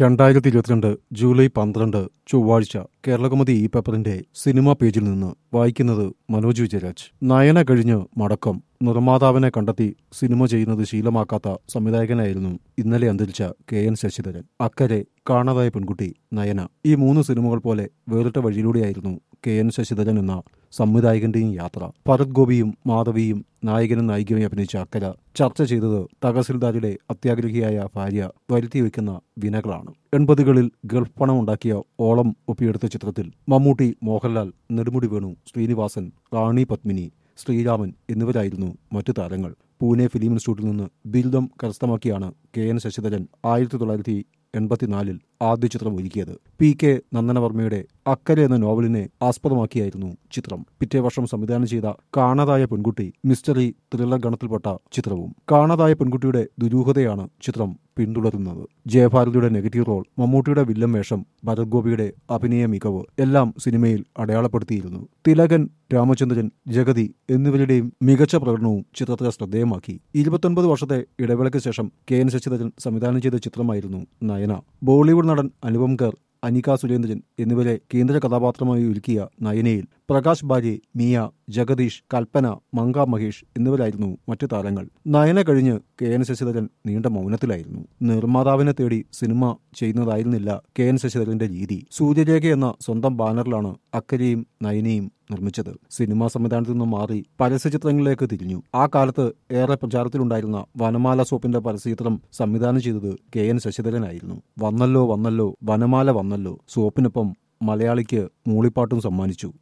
രണ്ടായിരത്തി ഇരുപത്തിരണ്ട് ജൂലൈ പന്ത്രണ്ട് ചൊവ്വാഴ്ച കേരളകൗമുദി ഈ പേപ്പറിന്റെ സിനിമാ പേജിൽ നിന്ന് വായിക്കുന്നത് മനോജ് വിജയരാജ് നയന കഴിഞ്ഞ് മടക്കം നിർമ്മാതാവിനെ കണ്ടെത്തി സിനിമ ചെയ്യുന്നത് ശീലമാക്കാത്ത സംവിധായകനായിരുന്നു ഇന്നലെ അന്തരിച്ച കെ എൻ ശശിധരൻ അക്കരെ കാണാതായ പെൺകുട്ടി നയന ഈ മൂന്ന് സിനിമകൾ പോലെ വേറിട്ട വഴിയിലൂടെയായിരുന്നു കെ എൻ ശശിധരൻ എന്ന സംവിധായകന്റെയും യാത്ര ഭരത് ഗോപിയും മാധവിയും നായകനും നായികയും അഭിനയിച്ച അക്കര ചർച്ച ചെയ്തത് തഹസിൽദാരുടെ അത്യാഗ്രഹിയായ ഭാര്യ വരുത്തിവെക്കുന്ന വിനകളാണ് എൺപതുകളിൽ ഗൾഫ് പണം ഉണ്ടാക്കിയ ഓളം ഒപ്പിയെടുത്ത ചിത്രത്തിൽ മമ്മൂട്ടി മോഹൻലാൽ നെടുമുടി വേണു ശ്രീനിവാസൻ റാണി പത്മിനി ശ്രീരാമൻ എന്നിവരായിരുന്നു മറ്റു താരങ്ങൾ പൂനെ ഫിലിം ഇൻസ്റ്റിറ്റ്യൂട്ടിൽ നിന്ന് ബിരുദം കരസ്ഥമാക്കിയാണ് കെ എൻ ശശിധരൻ ആയിരത്തി തൊള്ളായിരത്തി എൺപത്തിനാലിൽ ആദ്യ ചിത്രം ഒരുക്കിയത് പി കെ നന്ദനവർമ്മയുടെ അക്കരെ എന്ന നോവലിനെ ആസ്പദമാക്കിയായിരുന്നു ചിത്രം പിറ്റേ വർഷം സംവിധാനം ചെയ്ത കാണാതായ പെൺകുട്ടി മിസ്റ്ററി ത്രില്ലർ ഗണത്തിൽപ്പെട്ട ചിത്രവും കാണാതായ പെൺകുട്ടിയുടെ ദുരൂഹതയാണ് ചിത്രം പിന്തുടരുന്നത് ജയഭാരതിയുടെ നെഗറ്റീവ് റോൾ മമ്മൂട്ടിയുടെ വില്ലൻ വേഷം ഭരത് ഗോപിയുടെ അഭിനയ മികവ് എല്ലാം സിനിമയിൽ അടയാളപ്പെടുത്തിയിരുന്നു തിലകൻ രാമചന്ദ്രൻ ജഗതി എന്നിവരുടെയും മികച്ച പ്രകടനവും ചിത്രത്തെ ശ്രദ്ധേയമാക്കി ഇരുപത്തൊൻപത് വർഷത്തെ ഇടവേളയ്ക്ക് ശേഷം കെ എൻ ശശിധരൻ സംവിധാനം ചെയ്ത ചിത്രമായിരുന്നു നയന ബോളിവുഡ് നടൻ അനുപം ഖേർ അനിക സുരേന്ദ്രൻ എന്നിവരെ കേന്ദ്ര കഥാപാത്രമായി ഒരുക്കിയ നയനയിൽ പ്രകാശ് ബാരി മിയ ജഗദീഷ് കൽപ്പന മങ്ക മഹേഷ് എന്നിവരായിരുന്നു മറ്റു താരങ്ങൾ നയന കഴിഞ്ഞ് കെ എൻ ശശിധരൻ നീണ്ട മൗനത്തിലായിരുന്നു നിർമ്മാതാവിനെ തേടി സിനിമ ചെയ്യുന്നതായിരുന്നില്ല കെ എൻ ശശിധരന്റെ രീതി സൂര്യരേഖ എന്ന സ്വന്തം ബാനറിലാണ് അക്കരെയും നയനയും നിർമ്മിച്ചത് സിനിമാ സംവിധാനത്തിൽ നിന്നും മാറി പരസ്യചിത്രങ്ങളിലേക്ക് തിരിഞ്ഞു ആ കാലത്ത് ഏറെ പ്രചാരത്തിലുണ്ടായിരുന്ന വനമാല സോപ്പിന്റെ പരസ്യചിത്രം സംവിധാനം ചെയ്തത് കെ എൻ ശശിധരനായിരുന്നു വന്നല്ലോ വന്നല്ലോ വനമാല വന്നല്ലോ സോപ്പിനൊപ്പം മലയാളിക്ക് മൂളിപ്പാട്ടും സമ്മാനിച്ചു